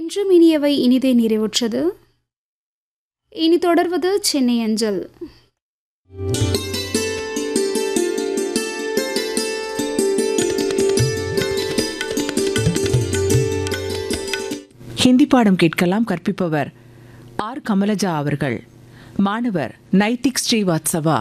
என்றும் இனியவை இனிதே நிறைவுற்றது இனி தொடர்வது சென்னை அஞ்சல் ஹிந்தி பாடம் கேட்கலாம் கற்பிப்பவர் ஆர் கமலஜா அவர்கள் மாணவர் நைதிக் ஸ்ரீவாத்சவா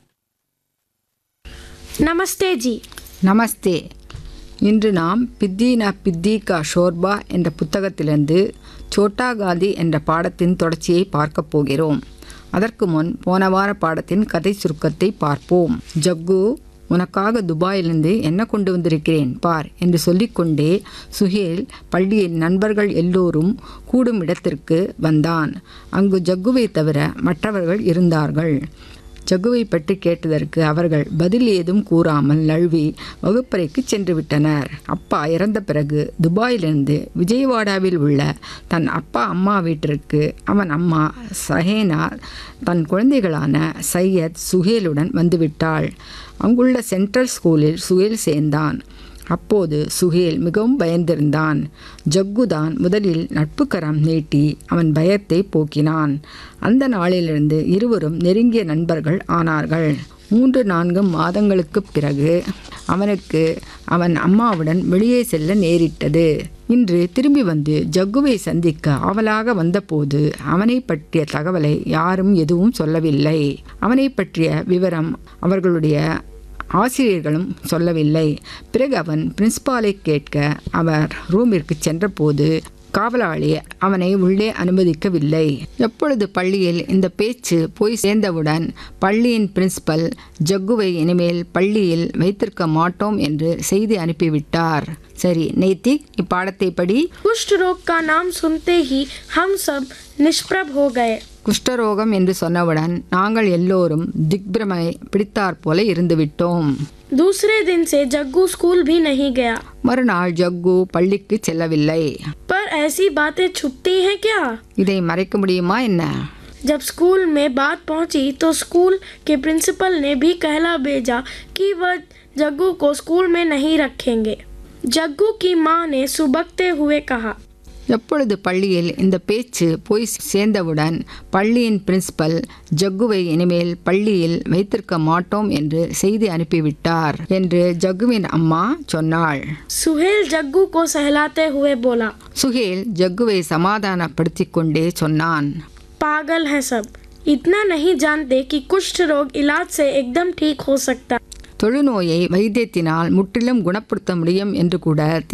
नमस्ते जी நமஸ்தே இன்று நாம் பித்தி ந பித்தி கா ஷோர்பா என்ற புத்தகத்திலிருந்து சோட்டா காந்தி என்ற பாடத்தின் தொடர்ச்சியை பார்க்கப் போகிறோம் அதற்கு முன் போன வார பாடத்தின் கதை சுருக்கத்தை பார்ப்போம் ஜக்கு உனக்காக துபாயிலிருந்து என்ன கொண்டு வந்திருக்கிறேன் பார் என்று சொல்லிக்கொண்டே சுஹேல் பள்ளியின் நண்பர்கள் எல்லோரும் கூடும் இடத்திற்கு வந்தான் அங்கு ஜக்குவை தவிர மற்றவர்கள் இருந்தார்கள் ஜகுவை பற்றி கேட்டதற்கு அவர்கள் பதில் ஏதும் கூறாமல் நழுவி வகுப்பறைக்கு சென்று விட்டனர் அப்பா இறந்த பிறகு துபாயிலிருந்து விஜயவாடாவில் உள்ள தன் அப்பா அம்மா வீட்டிற்கு அவன் அம்மா சஹேனா தன் குழந்தைகளான சையத் சுஹேலுடன் வந்துவிட்டாள் அங்குள்ள சென்ட்ரல் ஸ்கூலில் சுஹேல் சேர்ந்தான் அப்போது சுஹேல் மிகவும் பயந்திருந்தான் ஜக்குதான் முதலில் நட்புக்கரம் நீட்டி அவன் பயத்தை போக்கினான் அந்த நாளிலிருந்து இருவரும் நெருங்கிய நண்பர்கள் ஆனார்கள் மூன்று நான்கு மாதங்களுக்குப் பிறகு அவனுக்கு அவன் அம்மாவுடன் வெளியே செல்ல நேரிட்டது இன்று திரும்பி வந்து ஜக்குவை சந்திக்க ஆவலாக வந்தபோது அவனை பற்றிய தகவலை யாரும் எதுவும் சொல்லவில்லை அவனை பற்றிய விவரம் அவர்களுடைய ஆசிரியர்களும் சொல்லவில்லை பிறகு அவன் பிரின்ஸ்பாலை கேட்க அவர் ரூமிற்கு சென்றபோது காவலாளி அவனை உள்ளே அனுமதிக்கவில்லை எப்பொழுது பள்ளியில் இந்த பேச்சு போய் சேர்ந்தவுடன் பள்ளியின் பிரின்சிபல் ஜக்குவை இனிமேல் பள்ளியில் வைத்திருக்க மாட்டோம் என்று செய்தி அனுப்பிவிட்டார் சரி நைத்திக் இப்பாடத்தை படி कुष्ठ रोग का नाम सुनते ही हम सब निष्प्रभ हो गए குஷ்டரோகம் என்று சொன்னவுடன் நாங்கள் எல்லோரும் திக்பிரமை பிடித்தாற் போல இருந்துவிட்டோம் दूसरे दिन से जग्गू स्कूल भी नहीं गया மறுநாள் ஜக்கு பள்ளிக்கு செல்லவில்லை पर ऐसी बातें छुपती हैं क्या இதை மறைக்க முடியுமா என்ன जब स्कूल में बात पहुंची तो स्कूल के प्रिंसिपल ने भी कहला भेजा कि वह जग्गू को स्कूल में नहीं रखेंगे जग्गू की माँ ने सुबकते हुए कहा எப்பொழுது பள்ளியில் இந்த பேச்சு போய் சேர்ந்தவுடன் பள்ளியின் பிரின்சிபல் ஜக்குவை இனிமேல் பள்ளியில் வைத்திருக்க மாட்டோம் என்று செய்தி அனுப்பிவிட்டார் என்று ஜக்குவின் அம்மா சொன்னாள் सुहेल जग्गू को सहलाते हुए बोला சுஹேல் ஜக்குவை சமாதானப்படுத்திக் கொண்டே சொன்னான் पागल हैं सब इतना नहीं जानते कि कुष्ठ रोग इलाज से एकदम ठीक हो सकता தொழுநோயை வைத்தியத்தினால் முற்றிலும் குணப்படுத்த முடியும் என்று கூட